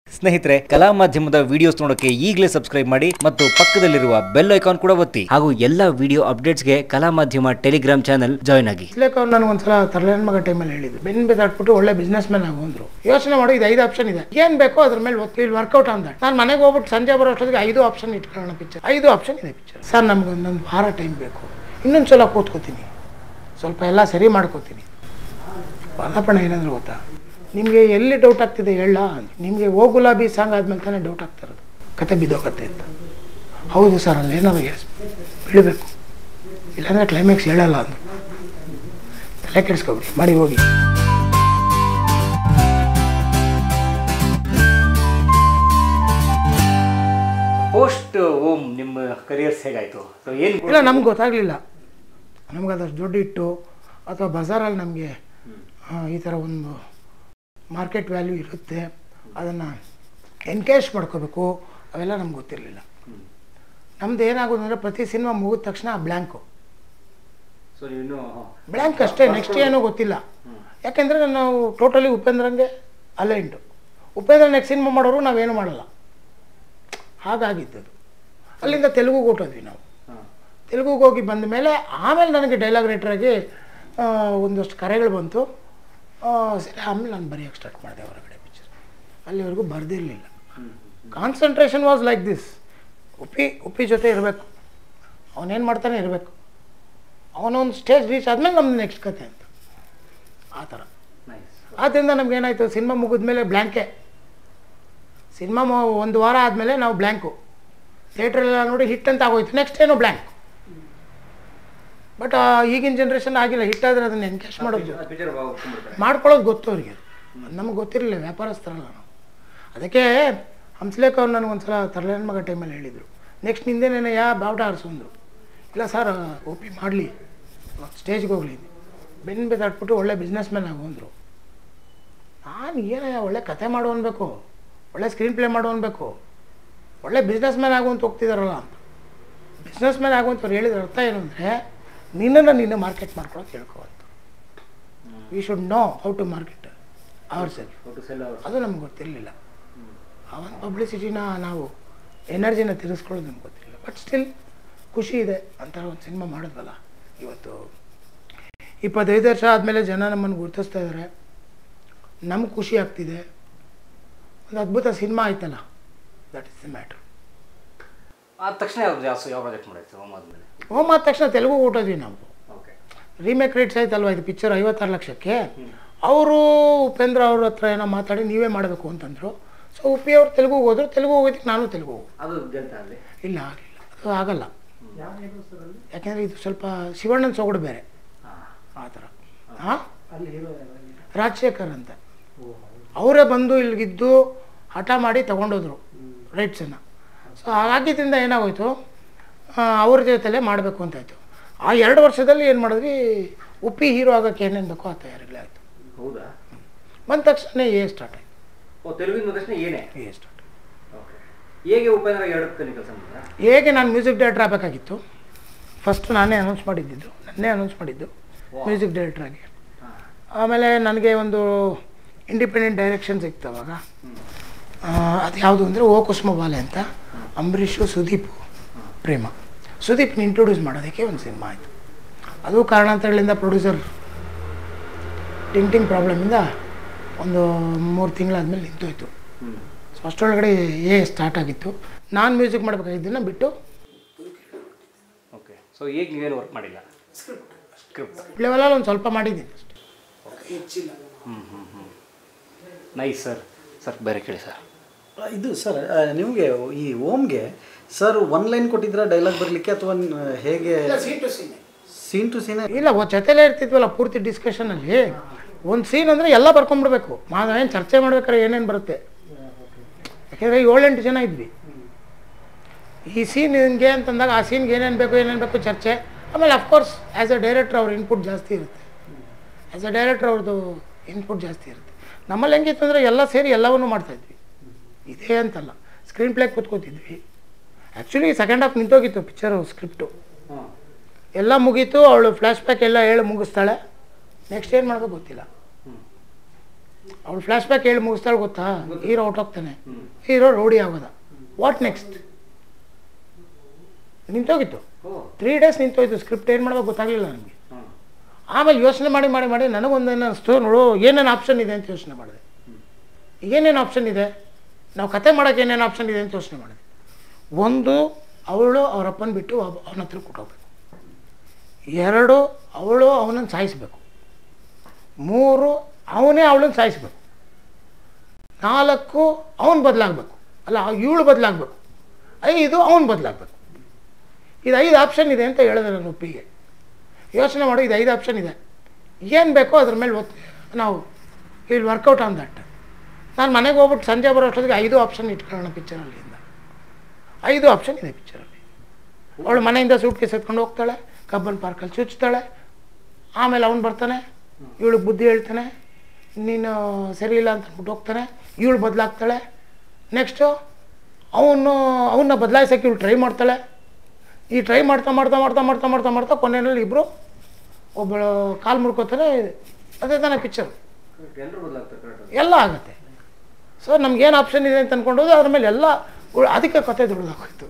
ಸ್ನೇಹಿತರೆ ಕಲಾ ಮಾಧ್ಯಮದ ವಿಡಿಯೋಸ್ ನೋಡೋಕೆ ಈಗಲೇ ಸಬ್ಸ್ಕ್ರೈಬ್ ಮಾಡಿ ಮತ್ತು ಪಕ್ಕದಲ್ಲಿರುವ ಬೆಲ್ ಐಕಾನ್ ಕೂಡ ಒತ್ತಿ ಹಾಗೂ ಎಲ್ಲ ವಿಡಿಯೋ ಅಪ್ಡೇಟ್ಸ್ಗೆ ಕಲಾ ಮಾಧ್ಯಮ ಟೆಲಿಗ್ರಾಮ್ ಚಾನಲ್ ಜಾಯ್ನ್ ಆಗಿ ಇಸ್ಲೇಕ್ ಅವ್ರು ನನಗೆ ಒಂದ್ಸಲ ತರಲೇನ್ ಮಗ ಟೈಮಲ್ಲಿ ಹೇಳಿದ್ರು ಬೆನ್ ಬೆದಾಟ್ಬಿಟ್ಟು ಒಳ್ಳೆ ಬಿಸ್ನೆಸ್ ಮ್ಯಾನ್ ಆಗು ಅಂದ್ರು ಯೋಚನೆ ಮಾಡಿ ಇದು ಐದು ಆಪ್ಷನ್ ಇದೆ ಏನ್ ಬೇಕೋ ಅದ್ರ ಮೇಲೆ ಒತ್ತು ಇಲ್ಲಿ ವರ್ಕೌಟ್ ಅಂತ ನಾನು ಮನೆಗೆ ಹೋಗ್ಬಿಟ್ಟು ಸಂಜೆ ಬರೋ ಅಷ್ಟೊತ್ತಿಗೆ ಐದು ಆಪ್ಷನ್ ಇಟ್ಕೊಳ್ಳೋಣ ಪಿಕ್ಚರ್ ಐದು ಆಪ್ಷನ್ ಇದೆ ಪಿಕ್ಚರ್ ಸರ್ ನಮ್ಗೆ ಒಂದೊಂದು ವಾರ ಟೈಮ್ ಬೇಕು ಇನ್ನೊಂದು ಸಲ ಕೂತ್ಕೋತೀನಿ ಸ್ವಲ್ಪ ಎಲ್ಲ ಸರಿ ಮಾಡ್ಕೋತೀನಿ ಬಾಲಪಣ ಏನಂದ್ರೆ ಗೊತ್ತಾ ನಿಮಗೆ ಎಲ್ಲಿ ಡೌಟ್ ಆಗ್ತಿದೆ ಹೇಳ ನಿಮಗೆ ಓ ಗುಲಾಬಿ ಸಾಂಗ್ ಆದ್ಮೇಲೆ ತಾನೇ ಡೌಟ್ ಆಗ್ತಾ ಇರೋದು ಕತೆ ಬಿದ್ದೋಗತ್ತೆ ಅಂತ ಹೌದು ಸರ್ ಅಲ್ಲಿ ಏನಾದ್ರು ಎಸ್ ಬೀಳಬೇಕು ಇಲ್ಲಾಂದರೆ ಕ್ಲೈಮ್ಯಾಕ್ಸ್ ಹೇಳಲ್ಲ ಅಂದ್ರು ತಲೆ ಕೆಡಿಸ್ಕೊಬಿಡಿ ಮಾಡಿ ಹೋಗಿ ಪೋಸ್ಟ್ ಓಮ್ ನಿಮ್ಮ ಕರಿಯರ್ಸ್ ಹೇಗಾಯ್ತು ಸೊ ಏನು ಇಲ್ಲ ನಮ್ಗೆ ಗೊತ್ತಾಗಲಿಲ್ಲ ನಮ್ಗೆ ಅದಷ್ಟು ದುಡ್ಡು ಇಟ್ಟು ಅಥವಾ ಬಜಾರಲ್ಲಿ ನಮಗೆ ಈ ಥರ ಒಂದು ಮಾರ್ಕೆಟ್ ವ್ಯಾಲ್ಯೂ ಇರುತ್ತೆ ಅದನ್ನು ಎನ್ಕೇಜ್ ಮಾಡ್ಕೋಬೇಕು ಅವೆಲ್ಲ ನಮ್ಗೆ ಗೊತ್ತಿರಲಿಲ್ಲ ನಮ್ದು ಏನಾಗೋದು ಅಂದರೆ ಪ್ರತಿ ಸಿನಿಮಾ ಮುಗಿದ ತಕ್ಷಣ ಬ್ಲ್ಯಾಂಕು ಸೊ ನೀವು ಬ್ಲ್ಯಾಂಕ್ ಅಷ್ಟೇ ನೆಕ್ಸ್ಟ್ ಏನೂ ಗೊತ್ತಿಲ್ಲ ಯಾಕೆಂದರೆ ನಾವು ಟೋಟಲಿ ಉಪೇಂದ್ರಂಗೆ ಅಲೈಂಡು ಉಪೇಂದ್ರ ನೆಕ್ಸ್ಟ್ ಸಿನಿಮಾ ಮಾಡೋರು ನಾವೇನು ಮಾಡಲ್ಲ ಹಾಗಾಗಿದ್ದದು ಅಲ್ಲಿಂದ ತೆಲುಗುಗೆ ಹೊಟ್ಟೋದ್ವಿ ನಾವು ತೆಲುಗುಗೆ ಹೋಗಿ ಬಂದ ಮೇಲೆ ಆಮೇಲೆ ನನಗೆ ಡೈಲಾಗ್ ರೈಟ್ರಾಗಿ ಒಂದಷ್ಟು ಕರೆಗಳು ಬಂತು ಆ, ಸರಿ ಆಮೇಲೆ ನಾನು ಬರೆಯೋಕ್ಕೆ ಸ್ಟಾರ್ಟ್ ಮಾಡಿದೆ ಹೊರಗಡೆ ಪಿಕ್ಚರ್ ಅಲ್ಲಿವರೆಗೂ ಬರೆದಿರಲಿಲ್ಲ concentration was like this Uppi Uppi ಜೊತೆ ಇರಬೇಕು ಅವನೇನು ಮಾಡ್ತಾನೆ ಇರಬೇಕು ಅವನೊಂದು ಸ್ಟೇಜ್ ರೀಚ್ ಆದಮೇಲೆ ನಮ್ದು ನೆಕ್ಸ್ಟ್ ಕತೆ ಅಂತ ಆ ಥರ ಆದ್ದರಿಂದ ನಮ್ಗೆ ಏನಾಯಿತು ಸಿನಿಮಾ ಮುಗಿದ್ಮೇಲೆ ಬ್ಲ್ಯಾಂಕೆ ಸಿನಿಮಾ ಒಂದು ವಾರ ಆದಮೇಲೆ ನಾವು ಬ್ಲ್ಯಾಂಕು ಥಿಯೇಟ್ರೆಲ್ಲ ನೋಡಿ ಹಿಟ್ ಅಂತ ಆಗೋಯ್ತು ನೆಕ್ಸ್ಟ್ ಏನು ಬ್ಲ್ಯಾಂಕ್ ಬಟ್ ಈಗಿನ ಜನ್ರೇಷನ್ ಆಗಿಲ್ಲ ಹಿಟ್ ಆದರೆ ಅದನ್ನು ಎನ್ಕ್ಯಾಶ್ ಮಾಡೋದು ಮಾಡ್ಕೊಳ್ಳೋದು ಗೊತ್ತು ಅವ್ರಿಗೆ ನಮಗೆ ಗೊತ್ತಿರಲಿಲ್ಲ ವ್ಯಾಪಾರಸ್ಥರಲ್ಲ ನಾವು ಅದಕ್ಕೆ ಹಂಸಲೇಖ ಅವ್ರು ನನಗೆ ಒಂದು ಸಲ ತರಲೇನ ಮಗ ಟೈಮಲ್ಲಿ ಹೇಳಿದರು ನೆಕ್ಸ್ಟ್ ನಿಂದೇನೇನೆ ಯಾ ಬಾವುಟ ಆರಿಸಂದ್ರು ಇಲ್ಲ ಸರ್ ಒಪ್ಪಿ ಮಾಡಲಿ ಸ್ಟೇಜ್ಗೆ ಹೋಗಲಿ ಬೆನ್ನು ಬೆದಾಟ್ಬಿಟ್ಟು ಒಳ್ಳೆ ಬಿಸ್ನೆಸ್ ಮ್ಯಾನ್ ಆಗು ಅಂದರು ನಾನು ಏನಯ್ಯ ಒಳ್ಳೆ ಕತೆ ಮಾಡು ಅನ್ಬೇಕು ಒಳ್ಳೆ ಸ್ಕ್ರೀನ್ ಪ್ಲೇ ಮಾಡು ಅನ್ಬೇಕು ಒಳ್ಳೆ ಬಿಸ್ನೆಸ್ ಮ್ಯಾನ್ ಆಗು ಅಂತ ಹೋಗ್ತಿದಾರಲ್ಲ ಅಂತ ಬಿಸ್ನೆಸ್ ಮ್ಯಾನ್ ಆಗು ಅಂತ ಅವ್ರು ಹೇಳಿದ್ರ ಅರ್ಥ ಏನು ಅಂದರೆ ನಿನ್ನನ್ನು ನೀನು ಮಾರ್ಕೆಟ್ ಮಾಡ್ಕೊಳಕ್ಕೆ ಹೇಳ್ಕೊ ಅಂತ we should know how to market our self ಅದು ನಮ್ಗೆ ಗೊತ್ತಿರಲಿಲ್ಲ ಆ ಒಂದು ಪಬ್ಲಿಸಿಟಿನ ನಾವು ಎನರ್ಜಿನ ತಿರ್ಸ್ಕೊಳ್ಳೋದು ನಮ್ಗೆ ಗೊತ್ತಿರಲಿಲ್ಲ ಬಟ್ ಸ್ಟಿಲ್ ಖುಷಿ ಇದೆ ಅಂಥ ಒಂದು ಸಿನಿಮಾ ಮಾಡಿದ್ವಲ್ಲ ಇವತ್ತು ಇಪ್ಪತ್ತೈದು ವರ್ಷ ಆದಮೇಲೆ ಜನ ನಮ್ಮನ್ನು ಗುರುತಿಸ್ತಾ ಇದ್ದಾರೆ ನಮ್ಗೆ ಖುಷಿ ಆಗ್ತಿದೆ ಒಂದು ಅದ್ಭುತ ಸಿನಿಮಾ ಆಯ್ತಲ್ಲ ದಟ್ ಇಸ್ ದ ಮ್ಯಾಟ್ರ್ ಆದ ತಕ್ಷಣ ಯಾವ ಜಾಸ್ತಿ ಯಾವ ಪ್ರಾಜೆಕ್ಟ್ ಮಾಡಿತ್ತು ಓಮ್ ಆದಮೇಲೆ ಹೋಮ್ ಆದ ತಕ್ಷಣ ತೆಲುಗು ಊಟದ್ವಿ ನಾವು ಓಕೆ ರೀಮೇಕ್ ರೇಟ್ಸ್ ಆಯ್ತಲ್ವ ಇದು ಪಿಕ್ಚರ್ ಐವತ್ತಾರು ಲಕ್ಷಕ್ಕೆ ಅವರು ಉಪೇಂದ್ರ ಅವ್ರ ಹತ್ರ ಏನೋ ಮಾತಾಡಿ ನೀವೇ ಮಾಡಬೇಕು ಅಂತಂದರು ಸೊ ಉಪ್ಪಿ ಅವ್ರು ತೆಲುಗುಗೆ ಹೋದ್ರು ತೆಲುಗು ಹೋಗೋದಕ್ಕೆ ನಾನು ತೆಲುಗು ಹೋಗು ಅದು ಗೆಲ್ತ ಅಲ್ಲಿ ಇಲ್ಲ ಆಗಲಿಲ್ಲ ಅದು ಆಗಲ್ಲ ಯಾಕೆಂದರೆ ಇದು ಸ್ವಲ್ಪ ಶಿವಣ್ಣನ ಸೊಗಡು ಬೇರೆ ಆ ಥರ ಹಾಂ ರಾಜಶೇಖರ್ ಅಂತ ಅವರೇ ಬಂದು ಇಲ್ಲಿಗಿದ್ದು ಹಠ ಮಾಡಿ ತಗೊಂಡೋದ್ರು ರೈಟ್ಸನ್ನು ಸೊ ಹಾಗಾಗಿದ್ದರಿಂದ ಏನಾಗೋಯ್ತು ಆ, ಅವ್ರ ಜೊತೆಲೇ ಮಾಡಬೇಕು ಅಂತಾಯಿತು ಆ ಎರಡು ವರ್ಷದಲ್ಲಿ ಏನು ಮಾಡಿದ್ವಿ ಉಪ್ಪಿ ಹೀರೋ ಆಗೋಕ್ಕೆ ಏನೇನು ಬೇಕೋ ಆ ತಯಾರಿಗಳೇ ಆಯಿತು ಹೌದಾ ಬಂದ ತಕ್ಷಣ ಎ ಸ್ಟಾರ್ಟ್ ಆಯಿತು ಓ ತೆಲುಗಿನ ತಕ್ಷಣ ಏನೇ ಎ ಸ್ಟಾರ್ಟ್ ಓಕೆ ಹೇಗೆ ಉಪೇಂದ್ರ ಎರಡು ಕಲಿ ಕೆಲಸ ಮಾಡಿದ ಹೇಗೆ ನಾನು ಮ್ಯೂಸಿಕ್ ಡೈರೆಕ್ಟರ್ ಆಗಬೇಕಾಗಿತ್ತು ಫಸ್ಟ್ ನಾನೇ ಅನೌನ್ಸ್ ಮಾಡಿದ್ದಿದ್ದು ನನ್ನೇ ಅನೌನ್ಸ್ ಮಾಡಿದ್ದು ಮ್ಯೂಸಿಕ್ ಡೈರೆಕ್ಟ್ರಾಗಿ ಆಮೇಲೆ ನನಗೆ ಒಂದು ಇಂಡಿಪೆಂಡೆಂಟ್ ಡೈರೆಕ್ಷನ್ ಸಿಕ್ತು ಅವಾಗ ಆ, ಅದು ಯಾವುದು ಅಂದರೆ ಓ ಕುಸುಮಬಾಲೆ ಅಂತ ಅಂಬರೀಷು ಸುದೀಪ್ ಪ್ರೇಮ ಸುದೀಪ್ನ ಇಂಟ್ರೊಡ್ಯೂಸ್ ಮಾಡೋದಕ್ಕೆ ಒಂದು ಸಿನಿಮಾ ಆಯಿತು ಅದು ಕಾರಣಾಂತರಗಳಿಂದ ಪ್ರೊಡ್ಯೂಸರ್ ಟಿಂಗ್ ಟಿಂಗ್ ಪ್ರಾಬ್ಲಮಿಂದ ಒಂದು ಮೂರು ತಿಂಗಳಾದ್ಮೇಲೆ ನಿಂತೋಯ್ತು ಸೊ ಅಷ್ಟರೊಳಗಡೆ ಎ ಸ್ಟಾರ್ಟ್ ಆಗಿತ್ತು ನಾನು ಮ್ಯೂಸಿಕ್ ಮಾಡಬೇಕಾಗಿದ್ದನ್ನು ಬಿಟ್ಟು ಓಕೆ ಸೊ ಈಗ ನೀವೇನು ವರ್ಕ್ ಮಾಡಿಲ್ಲ ಸ್ಕ್ರಿಪ್ಟ್ ಲೆವೆಲಲ್ಲಿ ಒಂದು ಸ್ವಲ್ಪ ಮಾಡಿದ್ದೀನಿ ಅಷ್ಟೇ ನೈಸ್ ಸರ್ ಸರ್ ಬೇರೆ ಕೇಳಿ ಸರ್ ಇದು ಸರ್ ನಿಮಗೆ ಈ ಓಮ್ಗೆ ಸರ್ ಒನ್ ಲೈನ್ ಕೊಟ್ಟಿದ್ರ ಡೈಲಾಗ್ ಬರಲಿಕ್ಕೆ ಅಥವಾ ಹೇಗೆ ಸೀನ್ ಟು ಸೀನ್ ಇಲ್ಲ ಒಂದು ಜೊತೆಲೇ ಇರ್ತಿದ್ವಲ್ಲ ಪೂರ್ತಿ ಡಿಸ್ಕಷನಲ್ಲಿ ಒಂದು ಸೀನ್ ಅಂದರೆ ಎಲ್ಲ ಬರ್ಕೊಂಡ್ಬಿಡ್ಬೇಕು ಏನು ಚರ್ಚೆ ಮಾಡ್ಬೇಕಾದ್ರೆ ಏನೇನು ಬರುತ್ತೆ ಯಾಕೆಂದರೆ ಏಳೆಂಟು ಜನ ಇದ್ವಿ ಈ ಸೀನ್ ಹಿಂಗೆ ಅಂತಂದಾಗ ಆ ಸೀನ್ಗೆ ಏನೇನು ಬೇಕು ಏನೇನು ಬೇಕು ಚರ್ಚೆ ಆಮೇಲೆ ಅಫ್ಕೋರ್ಸ್ ಆ್ಯಸ್ ಅ ಡೈರೆಕ್ಟ್ರ್ ಅವ್ರ ಇನ್ಪುಟ್ ಜಾಸ್ತಿ ಇರುತ್ತೆ ಆ್ಯಸ್ ಅ ಡೈರೆಕ್ಟ್ರ್ ಅವ್ರದ್ದು ಇನ್ಪುಟ್ ಜಾಸ್ತಿ ಇರುತ್ತೆ ನಮ್ಮಲ್ಲಿ ಹೆಂಗಿತ್ತು ಅಂದರೆ ಎಲ್ಲ ಸೇರಿ ಎಲ್ಲವನ್ನೂ ಮಾಡ್ತಾಯಿದ್ವಿ ಇದೇ ಅಂತಲ್ಲ ಸ್ಕ್ರೀನ್ ಪ್ಲೇ ಕೂತ್ಕೋತಿದ್ವಿ ಆ್ಯಕ್ಚುಲಿ ಸೆಕೆಂಡ್ ಹಾಫ್ ನಿಂತೋಗಿತ್ತು ಪಿಕ್ಚರು ಸ್ಕ್ರಿಪ್ಟು ಎಲ್ಲ ಮುಗೀತು ಅವಳು ಫ್ಲ್ಯಾಶ್ ಬ್ಯಾಕ್ ಎಲ್ಲ ಹೇಳಿ ಮುಗಿಸ್ತಾಳೆ ನೆಕ್ಸ್ಟ್ ಏನು ಮಾಡಬೇಕು ಗೊತ್ತಿಲ್ಲ ಅವಳು ಫ್ಲ್ಯಾಶ್ ಬ್ಯಾಕ್ ಹೇಳಿ ಮುಗಿಸ್ತಾಳೆ ಗೊತ್ತಾ ಹೀರೋ ಹೊಟ್ಟೋಗ್ತಾನೆ ಹೀರೋ ರೌಡಿ ಆಗೋದ ವಾಟ್ ನೆಕ್ಸ್ಟ್ ನಿಂತೋಗಿತ್ತು ತ್ರೀ ಡೇಸ್ ನಿಂತೋಯ್ತು ಸ್ಕ್ರಿಪ್ಟ್ ಏನು ಮಾಡ್ಬೇಕು ಗೊತ್ತಾಗಲಿಲ್ಲ ನನಗೆ ಆಮೇಲೆ ಯೋಚನೆ ಮಾಡಿ ಮಾಡಿ ಮಾಡಿ ನನಗೊಂದು ಅನ್ನಿಸ್ತು ನೋಡು ಏನೇನು ಆಪ್ಷನ್ ಇದೆ ಅಂತ ಯೋಚನೆ ಮಾಡಿದೆ ಏನೇನು ಆಪ್ಷನ್ ಇದೆ ನಾವು ಕತೆ ಮಾಡೋಕ್ಕೆ ಏನೇನು ಆಪ್ಷನ್ ಇದೆ ಅಂತ ಯೋಚನೆ ಮಾಡಿದೆ ಒಂದು ಅವಳು ಅವರಪ್ಪನ ಬಿಟ್ಟು ಒಬ್ಬ- ಅವನ ಹತ್ರ ಕೊಟ್ಟೋಗ್ಬೇಕು ಎರಡು ಅವಳು ಅವನನ್ನು ಸಾಯಿಸಬೇಕು ಮೂರು ಅವನೇ ಅವಳನ್ನು ಸಾಯಿಸಬೇಕು ನಾಲ್ಕು ಅವನು ಬದಲಾಗಬೇಕು ಅಲ್ಲ ಇವಳು ಬದಲಾಗಬೇಕು ಐದು ಅವನು ಬದಲಾಗಬೇಕು ಇದು ಐದು ಆಪ್ಷನ್ ಇದೆ ಅಂತ ಹೇಳಿದೆ ನನ್ನ ಒಪ್ಪಿಗೆ ಯೋಚನೆ ಮಾಡು ಇದು ಐದು ಆಪ್ಷನ್ ಇದೆ ಏನು ಬೇಕೋ ಅದ್ರ ಮೇಲೆ ಒತ್ತು ನಾವು ಇಲ್ಲಿ ವರ್ಕೌಟ್ ಆನ್ ದಟ್ ನಾನು ಮನೆಗೆ ಹೋಗ್ಬಿಟ್ಟು ಸಂಜೆ ಬರೋ ಅಷ್ಟೊತ್ತಿಗೆ ಐದು ಆಪ್ಷನ್ ಇಟ್ಕೊಳ್ಳೋಣ ಪಿಕ್ಚರಲ್ಲಿ ಇಂದ ಐದು ಆಪ್ಷನ್ ಇದೆ ಪಿಕ್ಚರಲ್ಲಿ ಅವಳು ಮನೆಯಿಂದ ಸೂಟ್ ಕೇಸ್ ಎತ್ಕೊಂಡು ಹೋಗ್ತಾಳೆ ಕಬ್ಬನ್ ಪಾರ್ಕಲ್ಲಿ ಚುಚ್ತಾಳೆ ಆಮೇಲೆ ಅವ್ನು ಬರ್ತಾನೆ ಇವಳು ಬುದ್ಧಿ ಹೇಳ್ತಾನೆ ನೀನು ಸರಿ ಇಲ್ಲ ಅಂತ ಅಂದ್ಬಿಟ್ಟು ಹೋಗ್ತಾನೆ ಇವಳು ಬದಲಾಗ್ತಾಳೆ ನೆಕ್ಸ್ಟು ಅವನು ಅವನ್ನ ಬದಲಾಯಿಸೋಕ್ಕೆ ಇವಳು ಟ್ರೈ ಮಾಡ್ತಾಳೆ ಈ ಟ್ರೈ ಮಾಡ್ತಾ ಮಾಡ್ತಾ ಮಾಡ್ತಾ ಮಾಡ್ತಾ ಮಾಡ್ತಾ ಮಾಡ್ತಾ ಕೊನೆಯಲ್ಲಿ ಇಬ್ಬರು ಒಬ್ಬಳು ಕಾಲು ಮುರ್ಕೋತಾರೆ ಅದೇ ತಾನೇ ಪಿಕ್ಚರ್ ಎಲ್ಲರೂ ಬದಲಾಗ್ತಾರೆ ಎಲ್ಲ ಆಗುತ್ತೆ ಸೊ ನಮ್ಗೇನು ಆಪ್ಷನ್ ಇದೆ ಅಂತ ಅಂದ್ಕೊಂಡು ಅದ್ರ ಮೇಲೆ ಎಲ್ಲ ಉಳ್- ಅದಕ್ಕೆ ಕತೆ ದುಡ್ದಾಗೋಯ್ತು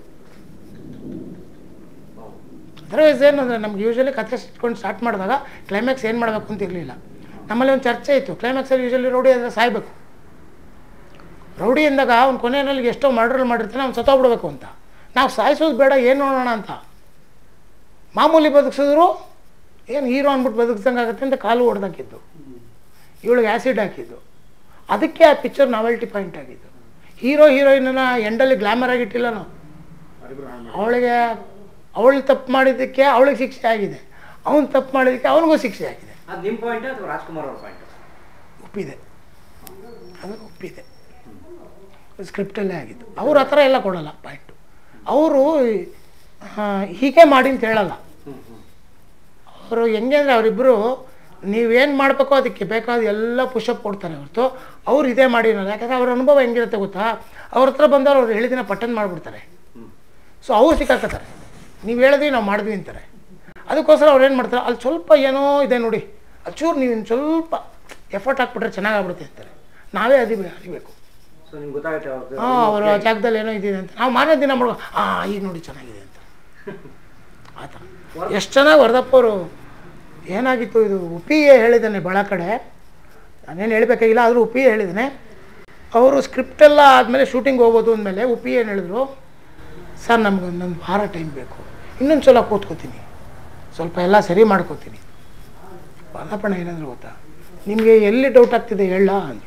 ಅದರ್ವೈಸ್ ಏನಂದರೆ ನಮ್ಗೆ ಯೂಶ್ವಲಿ ಕತೆ ಇಟ್ಕೊಂಡು ಸ್ಟಾರ್ಟ್ ಮಾಡಿದಾಗ ಕ್ಲೈಮ್ಯಾಕ್ಸ್ ಏನು ಮಾಡಬೇಕು ಅಂತ ಇರಲಿಲ್ಲ ನಮ್ಮಲ್ಲಿ ಒಂದು ಚರ್ಚೆ ಇತ್ತು ಕ್ಲೈಮ್ಯಾಕ್ಸಲ್ಲಿ ಯೂಶ್ವಲಿ ರೌಡಿ ಅಂದರೆ ಸಾಯ್ಬೇಕು ರೌಡಿ ಎಂದಾಗ ಅವ್ನು ಕೊನೆಯಲ್ಲಿ ಎಷ್ಟೋ ಮರ್ಡರ್ ಮಾಡಿರ್ತಾನೆ ಅವ್ನು ಸತ್ತೋಗ್ಬಿಡ್ಬೇಕು ಅಂತ ನಾವು ಸಾಯಿಸೋದು ಬೇಡ ಏನು ನೋಡೋಣ ಅಂತ ಮಾಮೂಲಿ ಬದುಕಿಸಿದ್ರು ಏನು ಹೀರೋ ಅಂದ್ಬಿಟ್ಟು ಬದುಕ್ಸಂಗೆ ಆಗುತ್ತೆ ಅಂತ ಕಾಲು ಹೊಡೆದಾಕಿದ್ದು ಇವಳಿಗೆ ಆ್ಯಸಿಡ್ ಹಾಕಿದ್ದು ಅದಕ್ಕೆ ಆ ಪಿಕ್ಚರ್ ನಾವೆಲ್ಟಿ ಪಾಯಿಂಟ್ ಆಗಿದ್ದು ಹೀರೋ ಹೀರೋಯಿನನ್ನ ಎಂಡಲ್ಲಿ ಗ್ಲಾಮರ್ ಆಗಿಟ್ಟಿಲ್ಲ ನಾವು ಅವಳಿಗೆ ಅವಳು ತಪ್ಪು ಮಾಡಿದ್ದಕ್ಕೆ ಅವಳಿಗೆ ಶಿಕ್ಷೆ ಆಗಿದೆ ಅವನು ತಪ್ಪು ಮಾಡಿದ್ದಕ್ಕೆ ಅವನಿಗೂ ಶಿಕ್ಷೆ ಆಗಿದೆ ಅದು ನಿಮ್ಮ ಪಾಯಿಂಟ್ ಅಥವಾ ರಾಜ್ಕುಮಾರ್ ಅವ್ರ ಪಾಯಿಂಟ್ ಒಪ್ಪಿದೆ ಅದು ಒಪ್ಪಿದೆ ಸ್ಕ್ರಿಪ್ಟಲ್ಲೇ ಆಗಿದ್ದು ಅವ್ರು ಆ ಥರ ಎಲ್ಲ ಕೊಡಲ್ಲ ಪಾಯಿಂಟು ಅವರು ಹೀಗೆ ಮಾಡಿ ಅಂತ ಹೇಳಲ್ಲ ಅವರು ಹೆಂಗೆ ಅಂದರೆ ಅವರಿಬ್ಬರು ನೀವೇನು ಮಾಡಬೇಕೋ ಅದಕ್ಕೆ ಬೇಕಾದ ಎಲ್ಲ ಪುಷಪ್ ಕೊಡ್ತಾರೆ ಹೊರತು ಅವ್ರು ಇದೇ ಮಾಡಿರಲ್ಲ ಯಾಕಂದರೆ ಅವ್ರ ಅನುಭವ ಹೆಂಗಿರುತ್ತೆ ಗೊತ್ತಾ ಅವ್ರ ಹತ್ರ ಬಂದವ್ರು ಅವ್ರು ಹೇಳಿದಿನ ಪಟ್ಟನ್ ಮಾಡಿಬಿಡ್ತಾರೆ ಸೊ ಅವ್ರು ಸಿಕ್ಕಾಕತ್ತಾರೆ ನೀವು ಹೇಳಿದ್ವಿ ನಾವು ಮಾಡಿದ್ವಿ ಅಂತಾರೆ ಅದಕ್ಕೋಸ್ಕರ ಅವ್ರು ಏನು ಮಾಡ್ತಾರೆ ಅಲ್ಲಿ ಸ್ವಲ್ಪ ಏನೋ ಇದೆ ನೋಡಿ ಅಲ್ಲಿ ಚೂರು ನೀವು ಇನ್ನು ಸ್ವಲ್ಪ ಎಫರ್ಟ್ ಹಾಕ್ಬಿಟ್ರೆ ಚೆನ್ನಾಗಾಗ್ಬಿಡುತ್ತೆ ಅಂತಾರೆ ನಾವೇ ಅದಿ ಅರಿಬೇಕು ಸೊ ನಿಮ್ಗೆ ಗೊತ್ತಾಗುತ್ತೆ ಅವ್ರದ್ದು ಹಾಂ ಅವರ ಜಾಗದಲ್ಲಿ ಏನೋ ಇದಿದೆ ಅಂತ ನಾವು ಮಾರನೇ ದಿನ ಮಾಡೋ ಹಾಂ ಈಗ ನೋಡಿ ಚೆನ್ನಾಗಿದೆ ಅಂತ ಆ ಥರ ಎಷ್ಟು ಚೆನ್ನಾಗಿ ವರದಪ್ಪ ಅವರು ಏನಾಗಿತ್ತು ಇದು ಉಪ್ಪಿಗೆ ಹೇಳಿದ್ದಾನೆ ಭಾಳ ಕಡೆ ನಾನೇನು ಹೇಳಬೇಕಾಗಿಲ್ಲ ಆದರೂ ಉಪ್ಪಿ ಹೇಳಿದ್ದಾನೆ ಅವರು ಸ್ಕ್ರಿಪ್ಟೆಲ್ಲ ಆದಮೇಲೆ ಶೂಟಿಂಗ್ ಹೋಗೋದು ಅಂದಮೇಲೆ ಉಪ್ಪಿ ಏನು ಹೇಳಿದ್ರು ಸರ್ ನಮ್ಗೆ ಒಂದೊಂದು ವಾರ ಟೈಮ್ ಬೇಕು ಇನ್ನೊಂದು ಸಲ ಕೂತ್ಕೋತೀನಿ ಸ್ವಲ್ಪ ಎಲ್ಲ ಸರಿ ಮಾಡ್ಕೋತೀನಿ ವರದಪ್ಪಣ್ಣ ಏನಂದ್ರೆ ಗೊತ್ತಾ ನಿಮಗೆ ಎಲ್ಲಿ ಡೌಟ್ ಆಗ್ತಿದೆ ಹೇಳ ಅಂದರು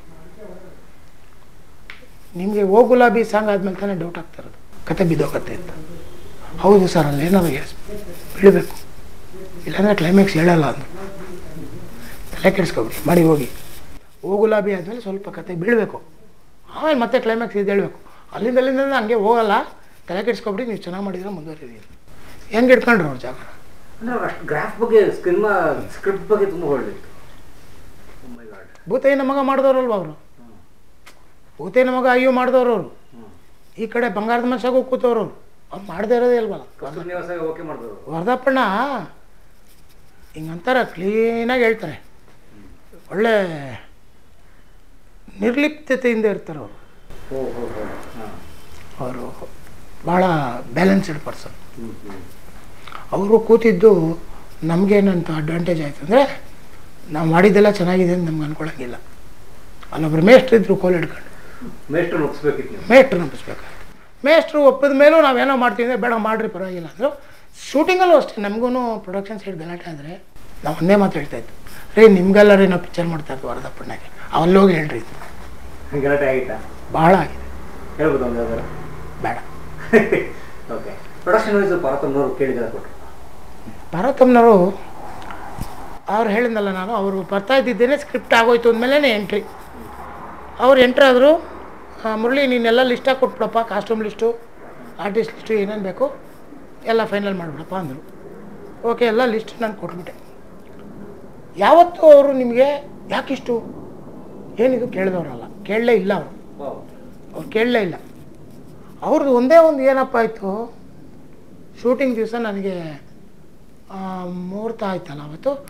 ನಿಮಗೆ ಓ ಗುಲಾಬಿ ಸಾಂಗ್ ಆದ್ಮೇಲೆ ತಾನೇ ಡೌಟ್ ಆಗ್ತಾ ಇರೋದು ಕತೆ ಬಿದ್ದೋಗತ್ತೆ ಅಂತ ಹೌದು ಸರ್ ಅಲ್ಲಿ ಏನಾದ್ರು ಎಸ್ ಬೀಳಬೇಕು ಇಲ್ಲಾಂದರೆ ಕ್ಲೈಮ್ಯಾಕ್ಸ್ ಹೇಳಲ್ಲ ಅಂದರು ತಲೆ ಕೆಡಿಸ್ಕೊಬಿಡಿ ಮಾಡಿ ಹೋಗಿ ಓ ಗುಲಾಬಿ ಆದಮೇಲೆ ಸ್ವಲ್ಪ ಕತೆ ಬೀಳಬೇಕು ಆಮೇಲೆ ಮತ್ತೆ ಕ್ಲೈಮ್ಯಾಕ್ಸ್ ಇದು ಹೇಳಬೇಕು ಅಲ್ಲಿಂದ ಅಲ್ಲಿಂದ ಹಂಗೆ ಹೋಗಲ್ಲ ತಲೆ ಕೆಡಿಸ್ಕೊಬಿಡಿ ನೀವು ಚೆನ್ನಾಗಿ ಮಾಡಿದ್ರೆ ಮುಂದುವರಿರಿ ಹೆಂಗೆ ಇಟ್ಕೊಂಡ್ರು ಅವ್ರ ಜಾಗ ಅಂದ್ರೆ ಅವ್ರು ಅಷ್ಟು ಗ್ರಾಫ್ ಬಗ್ಗೆ ಸಿನಿಮಾ ಸ್ಕ್ರಿಪ್ಟ್ ಬಗ್ಗೆ ತುಂಬ ಹೊಳ್ದಿತ್ತು ಭೂತಯ್ಯನ ಮಗ ಮಾಡಿದವ್ರಲ್ವ ಅವರು ಭೂತಯ್ಯನ ಮಗ ಅಯ್ಯೋ ಮಾಡಿದವ್ರು ಅವರು ಈ ಕಡೆ ಬಂಗಾರದ ಮನುಷ್ಯಾಗೂ ಕೂತವ್ರು ಅವ್ರು ಅವ್ರು ಮಾಡದೇ ಇರೋದೇ ಅಲ್ವಲ್ಲ ಶ್ರೀನಿವಾಸ ಓಕೆ ಮಾಡಿದ್ರು ವರದಪ್ಪಣ್ಣ ಹಿಂಗಂತಾರ ಕ್ಲೀನಾಗಿ ಹೇಳ್ತಾರೆ ಒಳ್ಳೆ ನಿರ್ಲಿಪ್ತತೆಯಿಂದ ಇರ್ತಾರೆ ಅವರು ಓ ಹೋ ಹೋ ಹಾಂ ಅವರು ಭಾಳ ಬ್ಯಾಲೆನ್ಸ್ಡ್ ಪರ್ಸನ್ ಅವರು ಕೂತಿದ್ದು ನಮಗೇನಂತ ಅಡ್ವಾಂಟೇಜ್ ಆಯ್ತು ಅಂದರೆ ನಾವು ಮಾಡಿದ್ದೆಲ್ಲ ಚೆನ್ನಾಗಿದೆ ಅಂತ ನಮ್ಗೆ ಅನ್ಕೊಳಂಗಿಲ್ಲ ಅಲ್ಲೊಬ್ರು ಮೇಷ್ಟ್ರು ಇದ್ರು ಕೋಲ್ ಹಿಡ್ಕೊಂಡು ಮೇಷ್ಟ್ರು ಮುಗಿಸ್ಬೇಕಿತ್ತು ನೀವು ಮೇಷ್ಟ್ರು ನಂಬಿಸ್ಬೇಕಾಯ್ತು ಮೇಷ್ಟ್ರು ಒಪ್ಪಿದ ಮೇಲೂ ನಾವೇನೋ ಮಾಡ್ತೀವಿ ಅಂದರೆ ಬೇಡ ಮಾಡ್ರಿ ಪರವಾಗಿಲ್ಲ ಅಂದರು ಶೂಟಿಂಗಲ್ಲೂ ಅಷ್ಟೇ ನಮಗೂ ಪ್ರೊಡಕ್ಷನ್ ಸೈಡ್ ಗಲಾಟೆ ಆದರೆ ನಾವು ಒಂದೇ ಮಾತು ಹೇಳ್ತಾ ಇತ್ತು ರೀ ನಿಮ್ಗೆಲ್ಲ ರೀ ನಾವು ಪಿಕ್ಚರ್ ಮಾಡ್ತಾ ಇದ್ವಿ ವರದಪ್ಪಣ್ಣಗೆ ಅಲ್ಲೋಗಿ ಹೇಳ್ರಿ ಇದು ಗಲಾಟೆ ಆಗಿತ್ತಾ ಭಾಳ ಆಗಿದೆ ಹೇಳ್ಬೋದು ಒಂದು ಯಾವ್ದಾರು ಬೇಡ ಓಕೆ ಪ್ರೊಡಕ್ಷನ್ ವೈಸ್ ಪಾರತಮ್ಮನವರು ಕೇಳಿದ ಕೊಟ್ಟರು ಭಾರತಮ್ನವರು ಅವ್ರು ಹೇಳಿದ್ನಲ್ಲ ನಾನು ಅವರು ಬರ್ತಾ ಇದ್ದಿದ್ದೇನೆ ಸ್ಕ್ರಿಪ್ಟ್ ಆಗೋಯ್ತು ಅಂದಮೇಲೆ ಎಂಟ್ರಿ ಅವ್ರು ಎಂಟ್ರಿ ಆದರು ಮುರಳಿ ನೀನೆಲ್ಲ ಲಿಸ್ಟಾಗಿ ಕೊಟ್ಬಿಡಪ್ಪ ಕಾಸ್ಟ್ಯೂಮ್ ಲಿಸ್ಟು ಆರ್ಟಿಸ್ಟ್ ಲಿಸ್ಟು ಏನೇನು ಬೇಕು ಎಲ್ಲ ಫೈನಲ್ ಮಾಡಿಬಿಡಪ್ಪ ಅಂದರು ಓಕೆ ಎಲ್ಲ ಲಿಸ್ಟ್ ನಾನು ಕೊಟ್ಬಿಟ್ಟೆ ಯಾವತ್ತೂ ಅವರು ನಿಮಗೆ ಯಾಕಿಷ್ಟು ಏನಿದು ಕೇಳಿದವರಲ್ಲ ಕೇಳಲೇ ಇಲ್ಲ ಅವರು ಅವ್ರು ಕೇಳಲೇ ಇಲ್ಲ ಅವ್ರದ್ದು ಒಂದೇ ಒಂದು ಏನಪ್ಪ ಆಯಿತು ಶೂಟಿಂಗ್ ದಿವಸ ನನಗೆ ಆ, ಮುಹೂರ್ತ ಆಯ್ತಲ್ಲ ಅವತ್ತು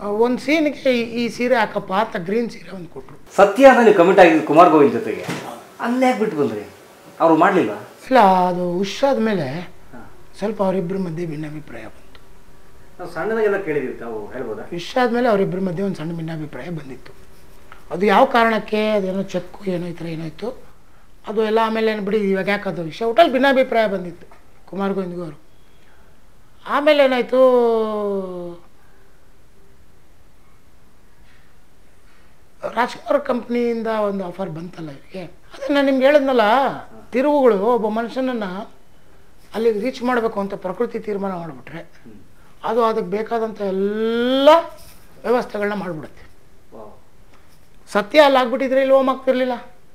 ಒಂದು ಸೀನ್ಗೆ ಈ ಸೀರೆ ಹಾಕಪ್ಪ ಅಂತ ಗ್ರೀನ್ ಸೀರೆ ಒಂದು ಕೊಟ್ಟರು ಸತ್ಯ ಅಂತ ನೀವು ಕಮಿಟ್ ಆಗಿದ್ದು ಕುಮಾರ್ ಗೋವಿಂದ್ ಜೊತೆಗೆ ಅಲ್ಲೇ ಯಾಕೆ ಬಿಟ್ಟು ಬಂದ್ರಿ ಅವ್ರು ಮಾಡಲಿಲ್ವಾ ಇಲ್ಲ ಅದು ಹುಷಾದ ಮೇಲೆ ಸ್ವಲ್ಪ ಅವರಿಬ್ಬರ ಮಧ್ಯೆ ಭಿನ್ನಾಭಿಪ್ರಾಯ ಬಂತು ನಾವು ಸಣ್ಣದಾಗೆಲ್ಲ ಕೇಳಿದ್ದೀವಿ ತಾವು ಹೇಳ್ಬೋದಾ ವಿಷ ಆದಮೇಲೆ ಅವರಿಬ್ಬರ ಮಧ್ಯೆ ಒಂದು ಸಣ್ಣ ಭಿನ್ನಾಭಿಪ್ರಾಯ ಬಂದಿತ್ತು ಅದು ಯಾವ ಕಾರಣಕ್ಕೆ ಅದೇನೋ ಚೆಕ್ಕು ಏನೋ ಈ ಥರ ಏನಾಯಿತು ಅದು ಎಲ್ಲ ಆಮೇಲೆ ಏನು ಬಿಡಿ ಇವಾಗ ಯಾಕೆ ಅದು ವಿಷಯ ಒಟ್ಟಲ್ಲಿ ಭಿನ್ನಾಭಿಪ್ರಾಯ ಬಂದಿತ್ತು ಕುಮಾರ್ ಗೋವಿಂದ್ಗೂ ಅವರು ಆಮೇಲೆ ಏನಾಯಿತು ರಾಜ್ಕುಮಾರ್ ಕಂಪ್ನಿಯಿಂದ ಒಂದು ಆಫರ್ ಬಂತಲ್ಲ ಇವರಿಗೆ ಅದೇ ನಾನು ನಿಮ್ಗೆ ಹೇಳಿದ್ನಲ್ಲ ತಿರುವುಗಳು ಒಬ್ಬ ಮನುಷ್ಯನನ್ನು ಅಲ್ಲಿಗೆ ರೀಚ್ ಮಾಡಬೇಕು ಅಂತ ಪ್ರಕೃತಿ ತೀರ್ಮಾನ ಮಾಡಿಬಿಟ್ರೆ ಅದು ಅದಕ್ಕೆ ಬೇಕಾದಂಥ ಎಲ್ಲ ವ್ಯವಸ್ಥೆಗಳನ್ನ ಮಾಡಿಬಿಡುತ್ತೆ ಸತ್ಯ ಅಲ್ಲಿ ಆಗ್ಬಿಟ್ಟಿದ್ರೆ ಇಲ್ಲಿ ಓಮ್ ಆಗ್ತಿರ್ಲಿಲ್ಲ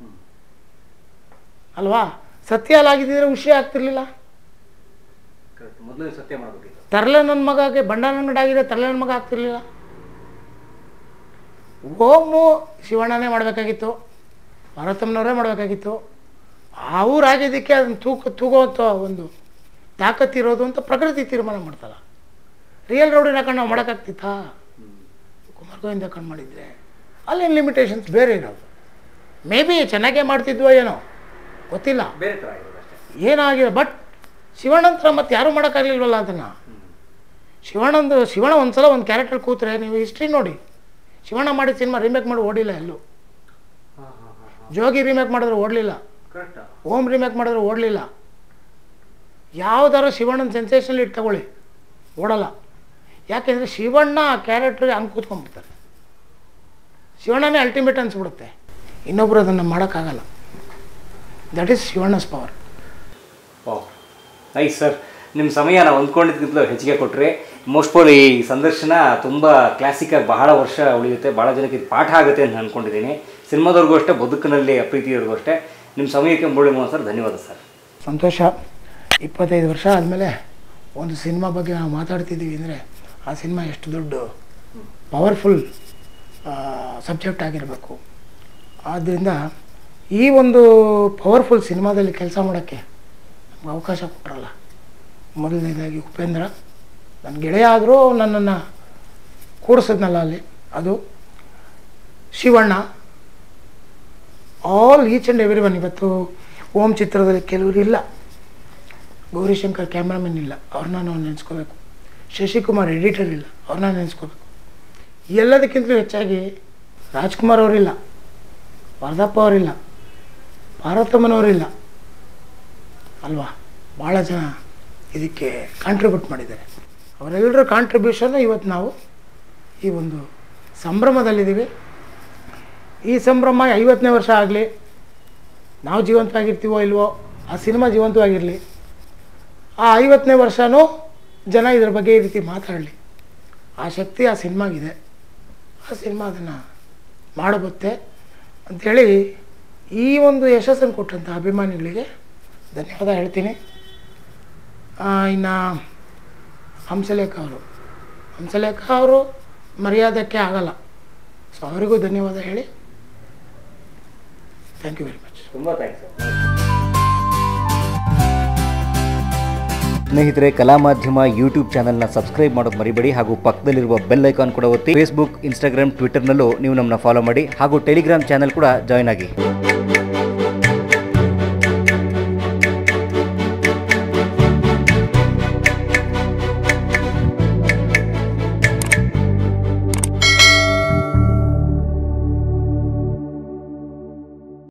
ಅಲ್ವಾ ಸತ್ಯ ಅಲ್ಲಿ ಆಗಿದ್ದಿದ್ರೆ ವಿಷಯ ಆಗ್ತಿರ್ಲಿಲ್ಲ ಕರೆಕ್ಟ್ ಮೊದಲು ಸತ್ಯ ಮಾಡಬೇಕಿತ್ತು ತರಲೆ ನನ್ನ ಮಗಗೆ ಬಂಡ ಆಗಿದೆ ತರಲೆ ನನ್ನ ಮಗ ಆಗ್ತಿರ್ಲಿಲ್ಲ ಓಮು ಶಿವಣ್ಣನೇ ಮಾಡಬೇಕಾಗಿತ್ತು ಭಾರತಮ್ಮನವರೇ ಮಾಡಬೇಕಾಗಿತ್ತು ಅವ್ರಾಗಿದ್ದಕ್ಕೆ ಅದನ್ನು ತೂಕ ತೂಗುವಂಥ ಒಂದು ತಾಕತ್ತಿರೋದು ಅಂತ ಪ್ರಕೃತಿ ತೀರ್ಮಾನ ಮಾಡ್ತಲ್ಲ ರಿಯಲ್ ರೌಡಿನ ಕಣ್ಣು ನಾವು ಮಾಡೋಕ್ಕಾಗ್ತಿತ್ತಾ ಕುಮಾರ್ ಗೋವಿಂದ ಕಣ್ಣು ಮಾಡಿದ್ರೆ ಅಲ್ಲೇನು ಲಿಮಿಟೇಷನ್ಸ್ ಬೇರೆ ಇರೋದು ಮೇ ಬಿ ಚೆನ್ನಾಗೇ ಮಾಡ್ತಿದ್ವೋ ಏನೋ ಗೊತ್ತಿಲ್ಲ ಬೇರೆ ಥರ ಆಗಿರೋದು ಅಷ್ಟೇ ಏನಾಗಿದೆ ಬಟ್ ಶಿವಣ್ಣಂತರ ಮತ್ತೆ ಯಾರೂ ಮಾಡೋಕ್ಕಾಗಲಿಲ್ವಲ್ಲ ಅದನ್ನು ಶಿವಣ್ಣಂದು ಶಿವಣ್ಣ ಒಂದ್ಸಲ ಒಂದು ಕ್ಯಾರೆಕ್ಟರ್ ಕೂತ್ರೆ ನೀವು ಹಿಸ್ಟ್ರಿ ನೋಡಿ ಶಿವಣ್ಣ ಮಾಡಿದ ಸಿನಿಮಾ ರೀಮೇಕ್ ಮಾಡಿ ಓಡಿಲ್ಲ ಎಲ್ಲೂ ಹಾಂ ಹಾಂ ಹಾಂ ಜೋಗಿ ರೀಮೇಕ್ ಮಾಡಿದ್ರೆ ಓಡಲಿಲ್ಲ ಕರೆಕ್ಟಾ ಓಮ್ ರೀಮೇಕ್ ಮಾಡಿದ್ರೆ ಓಡಲಿಲ್ಲ ಯಾವ್ದಾರು ಶಿವಣ್ಣನ ಸೆನ್ಸೇಷನಲ್ಲಿ ಇಟ್ಟು ತಗೊಳ್ಳಿ ಓಡಲ್ಲ ಯಾಕೆಂದರೆ ಶಿವಣ್ಣ ಆ ಕ್ಯಾರೆಕ್ಟ್ರಿಗೆ ಹಂಗೆ ಕೂತ್ಕೊಂಡ್ಬಿಡ್ತಾರೆ ಶಿವಣ್ಣನೇ ಅಲ್ಟಿಮೇಟ್ ಅನ್ಸ್ಬಿಡುತ್ತೆ ಇನ್ನೊಬ್ರು ಅದನ್ನು ಮಾಡೋಕ್ಕಾಗಲ್ಲ that is Shivanna's power oh nice sir ನಿಮ್ಮ ಸಮಯ ನಾವು ಅಂದ್ಕೊಂಡಿದ್ದಕ್ಕಿಂತಲೂ ಹೆಚ್ಚಿಗೆ ಕೊಟ್ಟರೆ ಮೋಸ್ಟ್ಫುಲ್ ಈ ಸಂದರ್ಶನ ತುಂಬ ಕ್ಲಾಸಿಕಾಗಿ ಬಹಳ ವರ್ಷ ಉಳಿಯುತ್ತೆ ಭಾಳ ಜನಕ್ಕೆ ಇದು ಪಾಠ ಆಗುತ್ತೆ ಅಂತ ಅಂದ್ಕೊಂಡಿದ್ದೀನಿ ಸಿನಿಮಾದವ್ರಿಗೂ ಅಷ್ಟೇ ಬದುಕಿನಲ್ಲಿ ಅಪ್ರೀತಿಯವ್ರಿಗೂ ಅಷ್ಟೇ ನಿಮ್ಮ ಸಮಯಕ್ಕೆ ಮುರಳಿ ಮೋಹನ್ ಸರ್ ಧನ್ಯವಾದ ಸರ್ ಸಂತೋಷ ಇಪ್ಪತ್ತೈದು ವರ್ಷ ಆದಮೇಲೆ ಒಂದು ಸಿನಿಮಾ ಬಗ್ಗೆ ನಾವು ಮಾತಾಡ್ತಿದ್ದೀವಿ ಅಂದರೆ ಆ ಸಿನಿಮಾ ಎಷ್ಟು ದೊಡ್ಡ ಪವರ್ಫುಲ್ ಸಬ್ಜೆಕ್ಟ್ ಆಗಿರಬೇಕು ಆದ್ದರಿಂದ ಈ ಒಂದು ಪವರ್ಫುಲ್ ಸಿನಿಮಾದಲ್ಲಿ ಕೆಲಸ ಮಾಡೋಕ್ಕೆ ನಮ್ಗೆ ಅವಕಾಶ ಕೊಟ್ಟರಲ್ಲ ಮೊದಲನೇದಾಗಿ ಉಪೇಂದ್ರ ನನ್ನ ಗೆಳೆಯ ಆದರೂ ನನ್ನನ್ನು ಕೂಡಿಸಿದ್ನಲ್ಲ ಅಲ್ಲಿ ಅದು Shivanna all each and every one ಇವತ್ತು ಓಮ್ ಚಿತ್ರದಲ್ಲಿ ಕೆಲವರು ಇಲ್ಲ ಗೌರಿಶಂಕರ್ ಕ್ಯಾಮ್ರಾಮನ್ ಇಲ್ಲ ಅವ್ರನ್ನ ನಾವು ನೆನೆಸ್ಕೋಬೇಕು ಶಶಿಕುಮಾರ್ ಎಡಿಟರ್ ಇಲ್ಲ ಅವ್ರನ್ನ ನೆನೆಸ್ಕೋಬೇಕು ಎಲ್ಲದಕ್ಕಿಂತಲೂ ಹೆಚ್ಚಾಗಿ ರಾಜ್ಕುಮಾರ್ ಅವರಿಲ್ಲ ವರದಪ್ಪ ಅವರಿಲ್ಲ ಪಾರ್ವತಮ್ಮನವರಿಲ್ಲ ಅಲ್ವಾ ಭಾಳ ಜನ ಇದಕ್ಕೆ ಕಾಂಟ್ರಿಬ್ಯೂಟ್ ಮಾಡಿದ್ದಾರೆ ಅವರೆಲ್ಲರ ಕಾಂಟ್ರಿಬ್ಯೂಷನ್ನು ಇವತ್ತು ನಾವು ಈ ಒಂದು ಸಂಭ್ರಮದಲ್ಲಿದ್ದೀವಿ ಈ ಸಂಭ್ರಮ ಐವತ್ತನೇ ವರ್ಷ ಆಗಲಿ ನಾವು ಜೀವಂತವಾಗಿರ್ತೀವೋ ಇಲ್ವೋ ಆ ಸಿನಿಮಾ ಜೀವಂತವಾಗಿರಲಿ ಆ ಐವತ್ತನೇ ವರ್ಷವೂ ಜನ ಇದ್ರ ಬಗ್ಗೆ ಈ ರೀತಿ ಮಾತಾಡಲಿ ಆ ಶಕ್ತಿ ಆ ಸಿನಿಮಾಗಿದೆ ಆ ಸಿನಿಮಾ ಅದನ್ನು ಮಾಡಬತ್ತೆ ಅಂಥೇಳಿ ಈ ಒಂದು ಯಶಸ್ಸನ್ನು ಕೊಟ್ಟಂಥ ಅಭಿಮಾನಿಗಳಿಗೆ ಧನ್ಯವಾದ ಹೇಳ್ತೀನಿ ಇನ್ನು ಹಂಸಲೇಖ ಅವರು ಹಂಸಲೇಖ ಅವರು ಮರ್ಯಾದಕ್ಕೆ ಆಗಲ್ಲ ಸೊ ಅವರಿಗೂ ಧನ್ಯವಾದ ಹೇಳಿ ಥ್ಯಾಂಕ್ ಯು ವೆರಿ ಮಚ್ ತುಂಬ ಥ್ಯಾಂಕ್ಸ್ ಸರ್ ಸ್ನೇಹಿತರೆ ಕಲಾ ಮಾಧ್ಯಮ ಯೂಟ್ಯೂಬ್ ಚಾನಲ್ನ ಸಬ್ಸ್ಕ್ರೈಬ್ ಮಾಡೋದು ಮರಿಬೇಡಿ ಹಾಗೂ ಪಕ್ಕದಲ್ಲಿರುವ ಬೆಲ್ ಐಕಾನ್ ಕೂಡ ಒತ್ತಿ ಫೇಸ್ಬುಕ್ ಇನ್ಸ್ಟಾಗ್ರಾಮ್ ಟ್ವಿಟರ್ನಲ್ಲೂ ನೀವು ನಮ್ಮನ್ನ ಫಾಲೋ ಮಾಡಿ ಹಾಗೂ ಟೆಲಿಗ್ರಾಮ್ ಚಾನಲ್ ಕೂಡ ಜಾಯ್ನ್ ಆಗಿ